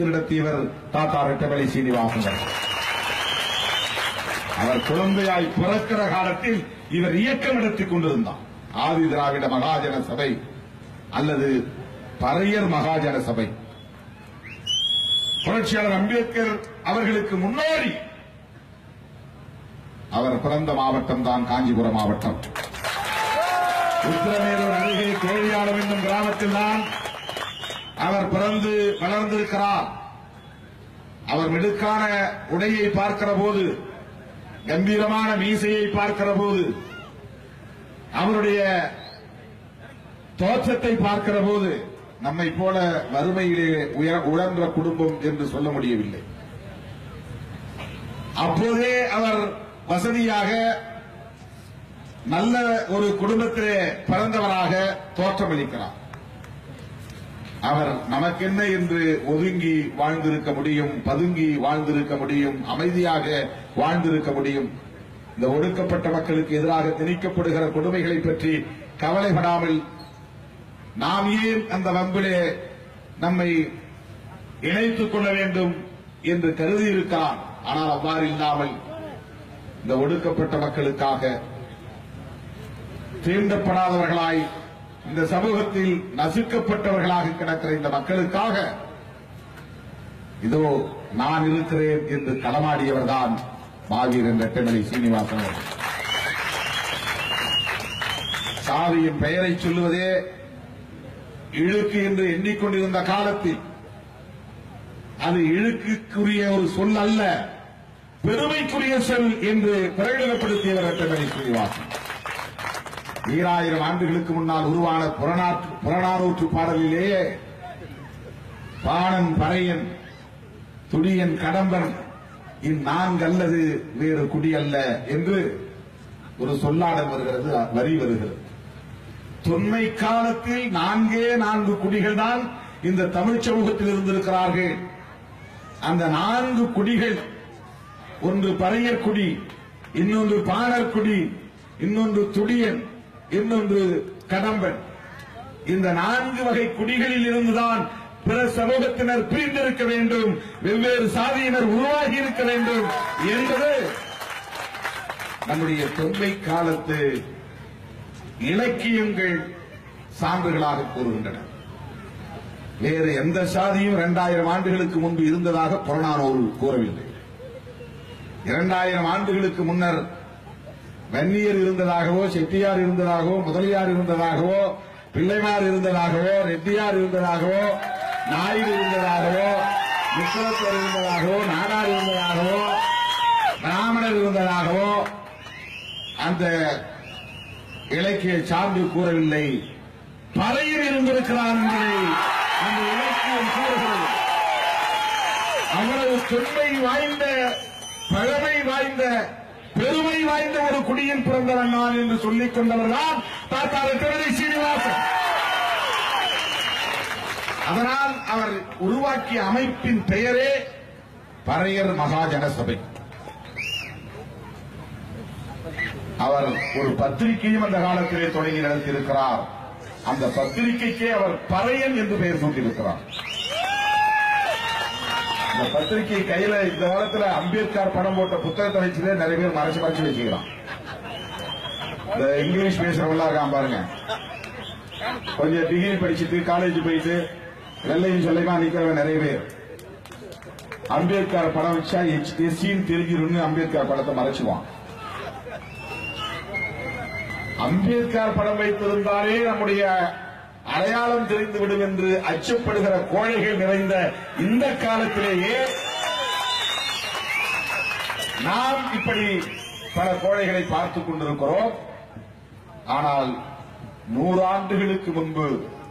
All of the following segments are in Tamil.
எடுத்து நடத்தியவர் தாத்தா ரெட்டமலை சீனிவாசன் அவர்கள். அவர் குழந்தையாய் பிறக்கிற காலத்தில் இவர் இயக்கம் நடத்திக் கொண்டிருந்தார் ஆதி திராவிட மகாஜன சபை அல்லது பறையர் மகாஜன சபை புரட்சியாளர் அம்பேத்கர் அவர்களுக்கு முன்னோடி அவர் பிறந்த மாவட்டம் தான் காஞ்சிபுரம் மாவட்டம் உத்திரமேரூர் அருகே கோழியாளம் என்னும் கிராமத்தில் தான் அவர் பிறந்து வளர்ந்திருக்கிறார் அவர் மிடுக்கான உடையை பார்க்கிற போது கம்பீரமான மீசையை பார்க்கிற போது அவருடைய தோற்றத்தை பார்க்கிற போது நம்மை போல வறுமையிலே உயர- உழன்ற குடும்பம் என்று சொல்ல முடியவில்லை அப்போதே அவர் வசதியாக நல்ல ஒரு குடும்பத்திலே பிறந்தவராக தோற்றமளிக்கிறார் அவர் நமக்கென்ன என்று ஒதுங்கி வாழ்ந்திருக்க முடியும் பதுங்கி வாழ்ந்திருக்க முடியும் அமைதியாக வாழ்ந்திருக்க முடியும் இந்த ஒடுக்கப்பட்ட மக்களுக்கு எதிராக திணிக்கப்படுகிற கொடுமைகளை பற்றி கவலைப்படாமல் நாம் ஏன் அந்த வம்பிலே நம்மை இணைத்துக் கொள்ள வேண்டும் என்று கருதி இருக்கலாம் ஆனால் அவ்வாறு இல்லாமல் இந்த ஒடுக்கப்பட்ட மக்களுக்காக தீண்டப்படாதவர்களாய் இந்த சமூகத்தில் நசுக்கப்பட்டவர்களாக கிடக்கிற இந்த மக்களுக்காக இதோ நான் இருக்கிறேன் என்று களமாடியவர்தான் மாவீரன் ரெட்டமலை சீனிவாசன் அவர்கள். சாதியின் பெயரை சொல்லுவதே இழுக்கு என்று எண்ணிக்கொண்டிருந்த காலத்தில் அது இழுக்குக்குரிய ஒரு சொல் அல்ல பெருமைக்குரிய சொல் என்று பிரகடனப்படுத்தியவர் ரெட்டமலை சீனிவாசன் ஈராயிரம் ஆண்டுகளுக்கு முன்னால் உருவான புறநாற்று புறநானூற்று பாடலிலேயே பாணன் பறையன் துடியன் கடம்பன் இந்நான்கு அல்லது வேறு குடி அல்ல என்று ஒரு சொல்லாடல் வருகிறது வரி வருகிறது தொன்மை காலத்தில் நான்கே நான்கு குடிகள் தான் இந்த தமிழ் சமூகத்தில் இருந்திருக்கிறார்கள் அந்த நான்கு குடிகள் ஒன்று பறையர் குடி இன்னொன்று பாணர் குடி இன்னொன்று துடியன் இன்னொன்று கடம்பன் இந்த நான்கு வகை குடிகளில் இருந்துதான் பிற சமூகத்தினர் பிரிந்திருக்க வேண்டும் வெவ்வேறு சாதியினர் உருவாகி இருக்க வேண்டும் என்பது நம்முடைய தொன்மை காலத்து இலக்கியங்கள் சான்றுகளாக கூறுகின்றன வேறு எந்த சாதியும் இரண்டாயிரம் ஆண்டுகளுக்கு முன்பு இருந்ததாக புறநானூறு கூறவில்லை இரண்டாயிரம் ஆண்டுகளுக்கு முன்னர் வன்னியர் இருந்ததாகவோ செட்டியார் இருந்ததாகவோ முதலியார் இருந்ததாகவோ பிள்ளைமார் இருந்ததாகவோ ரெட்டியார் இருந்ததாகவோ நாயுடு இருந்ததாகவோ விஸ்வத்தர் இருந்ததாகவோ நாடார் இருந்ததாகவோ பிராமணர் இருந்ததாகவோ அந்த இலக்கிய சான்று கூறவில்லை பறையில் இருந்திருக்கிறார் என்பதை அந்த இலக்கியம் கூறுகிறது அவ்வளவு தொன்மை வாய்ந்த பழமை வாய்ந்த பெருமை வாய்ந்த ஒரு குடியில் பிறந்தவன் நான் என்று சொல்லிக் கொண்டவர் தான் தாத்தா ரெட்டமலை சீனிவாசன் அதனால் அவர் உருவாக்கிய அமைப்பின் பெயரே பறையர் மகாஜன சபை அவர் ஒரு பத்திரிகையும் அந்த காலத்திலே தொடங்கி நடத்தியிருக்கிறார் அந்த பத்திரிகைக்கே அவர் பறையன் என்று பெயர் சூட்டியிருக்கிறார் இந்த பத்திரிகை கையில இந்த காலத்துல அம்பேத்கர் படம் போட்ட புத்தகத்தை வச்சுட்டு நிறைய பேர் மறைச்சு மறைச்சு வச்சுக்கிறான் இந்த இங்கிலீஷ் பேசுறவங்களா இருக்கான் பாருங்க கொஞ்சம் டிகிரி படிச்சுட்டு காலேஜ் போயிட்டு வெள்ளையும் சொல்லையுமா நிக்கிறவங்க நிறைய பேர் அம்பேத்கர் படம் வச்சா எஸ்சின்னு தெரிஞ்சிரும்னு அம்பேத்கர் படத்தை மறைச்சுவான் அம்பேத்கர் படம் வைத்திருந்தாலே நம்முடைய அடையாளம் தெரிந்துவிடும் என்று அச்சப்படுகிற கோழைகள் நிறைந்த இந்த காலத்திலேயே நாம் இப்படி பல கோழைகளை பார்த்துக் கொண்டிருக்கிறோம் ஆனால் நூறாண்டுகளுக்கு முன்பு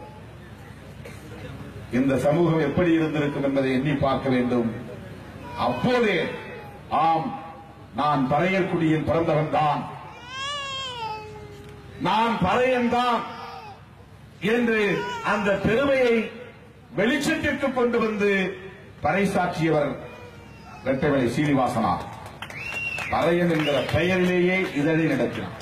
இந்த சமூகம் எப்படி இருந்திருக்கும் என்பதை எண்ணி பார்க்க வேண்டும் அப்போதே ஆம் நான் பறையற்குடியின் பிறந்தவன் தான் நான் பறையன்தான் என்று அந்த பெருமையை வெளிச்சத்திற்கு கொண்டு வந்து பறைசாற்றியவர் இரட்டைமலை சீனிவாசனார் பறையன் என்கிற பெயரிலேயே இதழை நடத்தினார்